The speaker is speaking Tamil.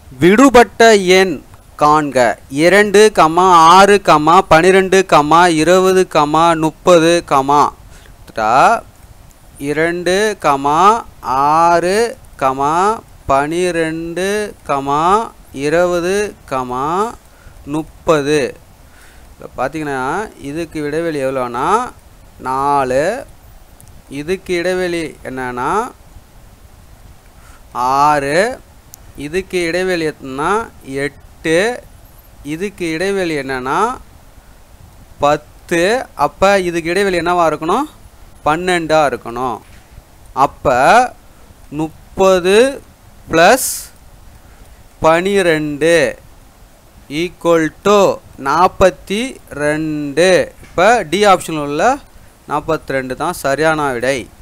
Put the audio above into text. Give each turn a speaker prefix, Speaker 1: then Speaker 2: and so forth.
Speaker 1: விடுபட்ட எண் காண்க இரண்டு கமா ஆறு கமா பன்னிரெண்டு கமா இருபது கமா முப்பது கமா இரண்டு கமா ஆறு கமா பனிரெண்டு கமா இருபது கமா முப்பது இப்போ பார்த்தீங்கன்னா இதுக்கு இடைவெளி எவ்வளோனா நாலு இதுக்கு இடைவெளி என்னன்னா ஆறு இதுக்கு இடைவெளி எத்தனா எட்டு இதுக்கு இடைவெளி என்னன்னா பத்து அப்போ இதுக்கு இடைவெளி என்னவா இருக்கணும் பன்னெண்டாக இருக்கணும் அப்போ முப்பது ப்ளஸ் பனிரெண்டு ஈக்குவல் டு நாற்பத்தி ரெண்டு இப்போ டி ஆப்ஷனில் உள்ள நாற்பத்தி ரெண்டு தான் சரியான விடை